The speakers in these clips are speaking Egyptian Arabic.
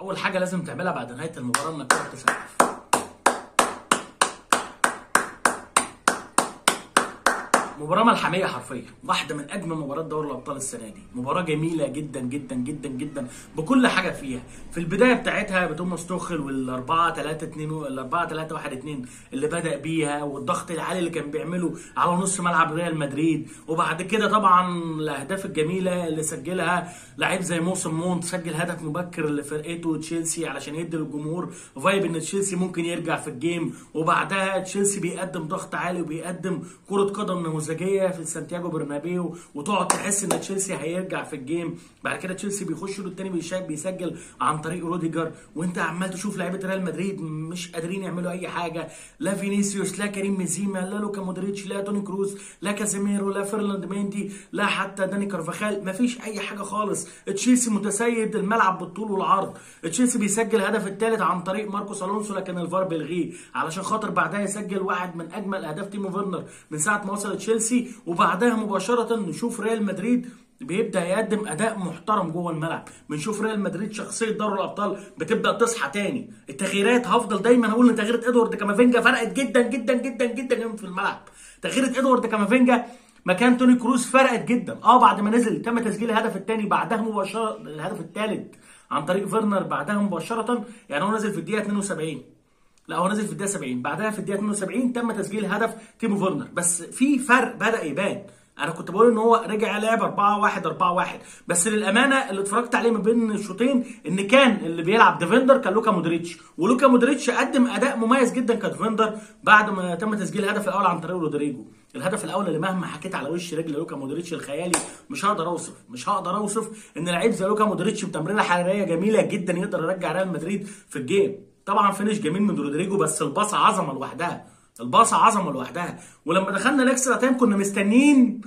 اول حاجه لازم تعملها بعد نهايه المباراه انك تقعد تسقف مباراة ملحمية حرفيا، واحدة من أجمل مباريات دوري الأبطال السنة دي، مباراة جميلة جدا جدا جدا جدا بكل حاجة فيها، في البداية بتاعتها بتوماس توخل والأربعة 3 2 الأربعة 3 1 2 اللي بدأ بيها والضغط العالي اللي كان بيعمله على نص ملعب ريال مدريد، وبعد كده طبعا الأهداف الجميلة اللي سجلها لعيب زي موسم مونت سجل هدف مبكر لفرقته تشيلسي علشان يدي للجمهور فايب إن تشيلسي ممكن يرجع في الجيم، وبعدها تشيلسي بيقدم ضغط عالي وبيقدم كرة قدم نموذجيه في سانتياغو برنابيو وتقعد تحس ان تشيلسي هيرجع في الجيم بعد كده تشيلسي بيخش الشوط الثاني بيسجل عن طريق روديجر وانت عمال تشوف لعيبه ريال مدريد مش قادرين يعملوا اي حاجه لا فينيسيوس لا كريم بنزيما لا لوكا مودريتش لا توني كروز لا كازيميرو لا فيرلاند ميندي لا حتى داني كارفاخال مفيش اي حاجه خالص تشيلسي متسيد الملعب بالطول والعرض تشيلسي بيسجل الهدف الثالث عن طريق ماركوس الونسو لكن الفار بيلغيه علشان خاطر بعدها يسجل واحد من اجمل اهداف تيمو فيرنر من ساعه ما وصل تشيلسي وبعدها مباشره نشوف ريال مدريد بيبدا يقدم اداء محترم جوه الملعب بنشوف ريال مدريد شخصيه دوري الابطال بتبدا تصحى تاني التغييرات هفضل دايما اقول ان تغيير ادوارد كامافينجا فرقت جدا جدا جدا جدا في الملعب تغيير ادوارد كامافينجا مكان توني كروز فرقت جدا اه بعد ما نزل تم تسجيل الهدف الثاني بعدها مباشره الهدف الثالث عن طريق فيرنر بعدها مباشره يعني هو نزل في الدقيقه 72 لا هو نزل في الدقيقه 70 بعدها في الدقيقه 72 تم تسجيل هدف تيمو فيرنر بس في فرق بدا يبان انا كنت بقول ان هو رجع لعب 4 1 4 1 بس للامانه اللي اتفرجت عليه ما بين الشوطين ان كان اللي بيلعب ديفندر كان لوكا مودريتش ولوكا مودريتش قدم اداء مميز جدا كديفندر بعد ما تم تسجيل الهدف الاول عن طريق رودريجو الهدف الاول اللي مهما حكيت على وش رجل لوكا مودريتش الخيالي مش هقدر اوصف مش هقدر اوصف ان لعيب زي لوكا مودريتش بتمريره حراريه جميله جدا يقدر يرجع ريال مدريد في الجيم طبعا فينش جميل من رودريجو بس الباصه عظمه لوحدها الباصه عظمه لوحدها ولما دخلنا الاكسترا تايم كنا مستنيين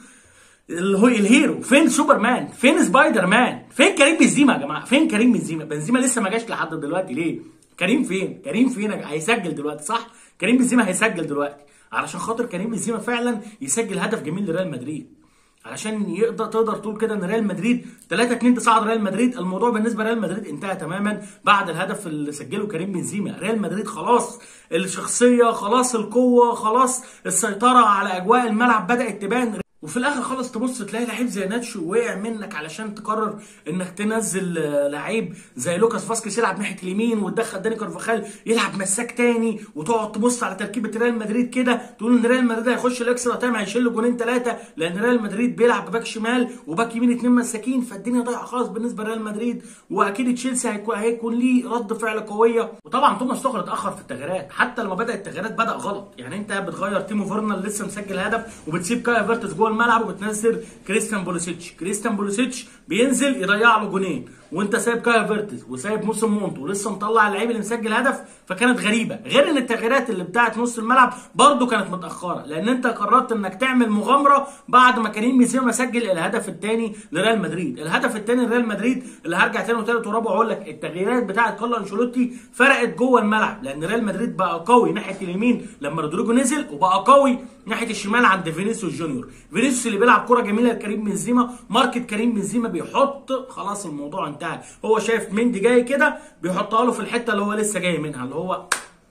الهيرو فين سوبرمان فين سبايدر مان فين كريم بنزيما يا جماعه فين كريم بنزيما بنزيما لسه ما جاش لحد دلوقتي ليه كريم فين كريم فين هيسجل دلوقتي صح كريم بنزيما هيسجل دلوقتي علشان خاطر كريم بنزيما فعلا يسجل هدف جميل لريال مدريد علشان يقدر تقدر تقول كده ان ريال مدريد 3 2 تصعد ريال مدريد الموضوع بالنسبه لريال مدريد انتهى تماما بعد الهدف اللي سجله كريم بنزيما ريال مدريد خلاص الشخصيه خلاص القوه خلاص السيطره على اجواء الملعب بدات تبان وفي الاخر خالص تبص تلاقي لعيب زي ناتشو وقع منك علشان تقرر انك تنزل لعيب زي لوكاس فاسكيز يلعب ناحيه اليمين وتدخل داني كارفاخال يلعب مساك تاني وتقعد تبص على تركيبه ريال مدريد كده تقول ان ريال مدريد هيخش الاكسترا تايم هيشيل جونين ثلاثه لان ريال مدريد بيلعب بباك شمال وباك يمين اثنين مساكين فالدنيا ضايعه خالص بالنسبه لريال مدريد واكيد تشيلسي هيكون هيكون ليه رد فعل قويه وطبعا توماس توخل اتاخر في التغييرات حتى لما بدا التغييرات بدا غلط يعني انت بتغير تيمو فيرنر لسه مسجل هدف وبتسيب كاي فيرتس جوه الملعب وبتنزل كريستيان بوليسيتش كريستيان بوليسيتش بينزل يضيع له جونين وانت سايب كاي فيرتز وسايب موسم مونت ولسه مطلع اللعيب اللي مسجل هدف فكانت غريبه غير ان التغييرات اللي بتاعت نص الملعب برده كانت متاخره لان انت قررت انك تعمل مغامره بعد ما كريم بنزيما سجل الهدف الثاني لريال مدريد الهدف الثاني لريال مدريد اللي هرجع تاني وثالث ورابع واقول لك التغييرات بتاعت كارلو انشيلوتي فرقت جوه الملعب لان ريال مدريد بقى قوي ناحيه اليمين لما رودريجو نزل وبقى قوي ناحيه الشمال عند فينيسيوس جونيور فينيسيوس اللي بيلعب كره جميله لكريم بنزيما ماركت كريم بنزيما بيحط خلاص الموضوع انتهى هو شايف مندي جاي كده بيحطها له في الحته اللي هو لسه جاي منها اللي هو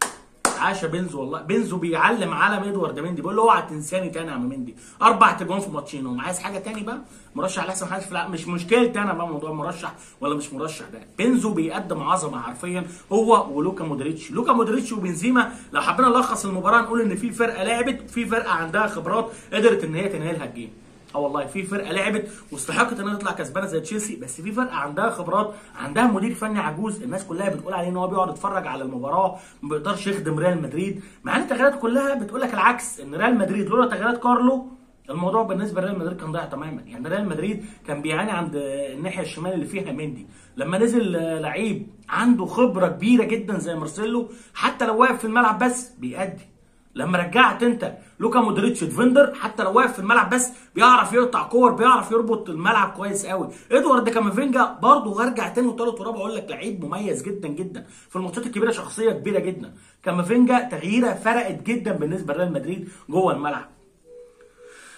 عاشا بنزو والله بنزو بيعلم علم ادوارد مندي بيقول له اوعى تنساني تاني يا عم مندي اربع تجوان في ماتشين هو عايز حاجه تاني بقى مرشح لاحسن حاجه في العالم مش مشكلتي انا بقى موضوع مرشح ولا مش مرشح ده بنزو بيقدم عظمه حرفيا هو ولوكا مودريتش لوكا مودريتش وبنزيما لو حبينا نلخص المباراه نقول ان في فرقه لعبت وفي فرقه عندها خبرات قدرت ان هي تنهي لها الجيم اه والله في فرقه لعبت واستحقت انها تطلع كسبانه زي تشيلسي بس في فرقه عندها خبرات عندها مدير فني عجوز الناس كلها بتقول عليه ان هو بيقعد يتفرج على المباراه ما بيقدرش يخدم ريال مدريد مع ان التغييرات كلها بتقول لك العكس ان ريال مدريد لولا تغييرات كارلو الموضوع بالنسبه لريال مدريد كان ضايع تماما يعني ريال مدريد كان بيعاني عند الناحيه الشمال اللي فيها مندي لما نزل لعيب عنده خبره كبيره جدا زي مارسيلو حتى لو واقف في الملعب بس بيأدي لما رجعت انت لوكا مودريتش ديفندر حتى لو واقف في الملعب بس بيعرف يقطع كور بيعرف يربط الملعب كويس قوي ادوارد كامافينجا برضه هرجع تاني وتالت ورابع اقول لك لعيب مميز جدا جدا في الماتشات الكبيره شخصيه كبيره جدا كامافينجا تغييره فرقت جدا بالنسبه لريال مدريد جوه الملعب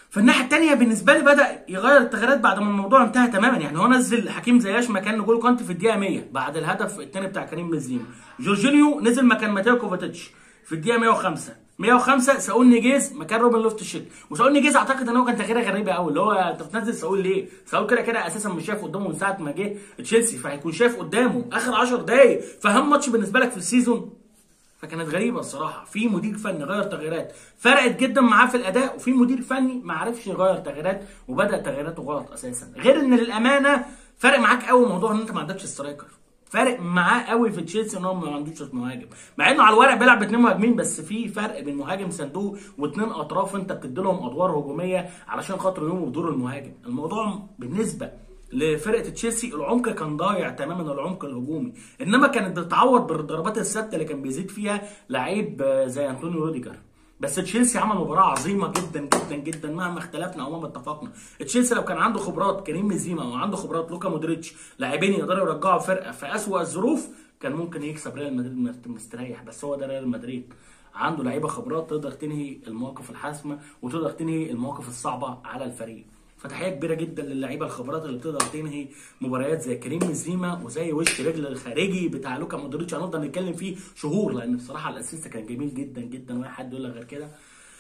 في الناحيه الثانيه بالنسبه لي بدا يغير التغييرات بعد ما الموضوع انتهى تماما يعني هو نزل حكيم زياش مكان نجول كونتي في الدقيقه 100 بعد الهدف الثاني بتاع كريم بنزيما جورجينيو نزل مكان ماتيو كوفاتيتش في الدقيقه 105 105 ساول نيجيز مكان روبن لوفت الشيك وساول نيجيز اعتقد ان هو كان تغييره غريبه قوي اللي هو انت بتنزل ساول ليه؟ ساول كده كده اساسا مش شايف قدامه من ساعه ما جه تشيلسي فهيكون شايف قدامه اخر 10 دقايق فاهم ماتش بالنسبه لك في السيزون فكانت غريبه الصراحه في مدير فني غير تغييرات فرقت جدا معاه في الاداء وفي مدير فني ما عرفش يغير تغييرات وبدا تغييراته غلط اساسا غير ان للامانه فرق معاك قوي موضوع ان انت ما عندكش سترايكر فارق معاه قوي في تشيلسي ان هو ما عندوش مهاجم مع انه على الورق بيلعب باثنين مهاجمين بس في فرق بين مهاجم صندوق واثنين اطراف انت بتدي لهم ادوار هجوميه علشان خاطر يقوموا بدور المهاجم الموضوع بالنسبه لفرقه تشيلسي العمق كان ضايع تماما العمق الهجومي انما كانت بتتعوض بالضربات الثابته اللي كان بيزيد فيها لعيب زي انطونيو روديجر بس تشيلسي عمل مباراه عظيمه جدا جدا جدا مهما اختلفنا او مهما اتفقنا تشيلسي لو كان عنده خبرات كريم بنزيما او عنده خبرات لوكا مودريتش لاعبين يقدروا يرجعوا فرقه في اسوأ الظروف كان ممكن يكسب ريال مدريد مستريح بس هو ده ريال مدريد عنده لعيبه خبرات تقدر تنهي المواقف الحاسمه وتقدر تنهي المواقف الصعبه على الفريق فتحيه كبيره جدا للعيبه الخبرات اللي بتقدر تنهي مباريات زي كريم بنزيما وزي وش رجل الخارجي بتاع لوكا مودريتش هنفضل نتكلم فيه شهور لان بصراحه الاسيست كان جميل جدا جدا واي حد يقول لك غير كده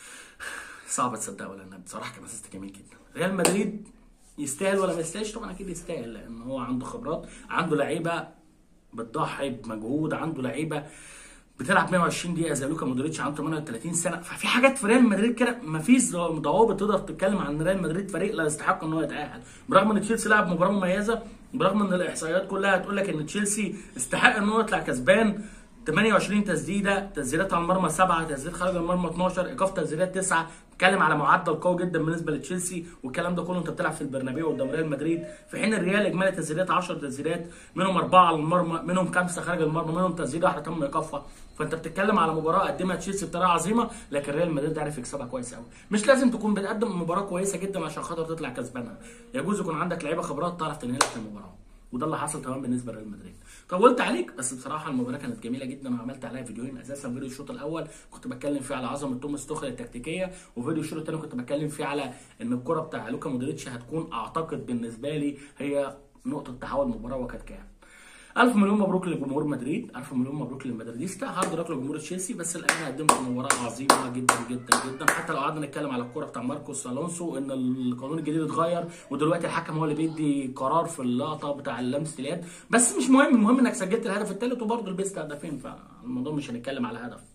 صعب تصدقه لان بصراحه كان اسيست جميل جدا ريال مدريد يستاهل ولا ما يستاهلش طبعا اكيد يستاهل لان هو عنده خبرات عنده لعيبه بتضحي بمجهود عنده لعيبه بتلعب 120 دقيقه زي لوكا مودريتش عنده 38 سنه ففي حاجات في ريال مدريد كده مفيش ضوابط تقدر تتكلم عن ريال مدريد فريق لا يستحق ان هو يتاهل برغم ان تشيلسي لعب مباراه مميزه برغم ان الاحصائيات كلها هتقول لك ان تشيلسي استحق ان هو يطلع كسبان 28 تسديده تسديدات على المرمى 7 تسديدات خارج المرمى 12 ايقاف تسديدات 9 بتتكلم على معدل قوي جدا بالنسبه لتشيلسي والكلام ده كله انت بتلعب في البرنابيو قدام ريال مدريد في حين الريال اجمالي تسديدات 10 تسديدات منهم اربعه على المرمى منهم خمسه خارج المرمى منهم تسديده واحده تم ايقافها فانت بتتكلم على مباراه قدمها تشيلسي بطريقه عظيمه لكن ريال مدريد عرف يكسبها كويس قوي مش لازم تكون بتقدم مباراه كويسه جدا عشان خاطر تطلع كسبانها يجوز يكون عندك لعيبه خبرات تعرف تنهي لك المباراه وده اللي حصل تمام بالنسبه لريال مدريد طولت عليك بس بصراحه المباراه كانت جميله جدا وعملت عليها فيديوهين اساسا فيديو الشوط الاول كنت بتكلم فيه على عظمه توماس توخل التكتيكيه وفيديو الشوط الثاني كنت بتكلم فيه على ان الكره بتاع لوكا مودريتش هتكون اعتقد بالنسبه لي هي نقطه تحول المباراه وكانت كام ألف مليون مبروك لجمهور مدريد، ألف مليون مبروك للمدريديستا، هارد لك لجمهور تشيلسي بس الأمانة قدمت مباراة عظيمة جدا جدا جدا، حتى لو قعدنا نتكلم على الكورة بتاع ماركوس الونسو إن القانون الجديد اتغير ودلوقتي الحكم هو اللي بيدي قرار في اللقطة بتاع لمسة اليد، بس مش مهم، المهم إنك سجلت الهدف الثالث وبرضه لبست هدفين فالموضوع مش هنتكلم على هدف.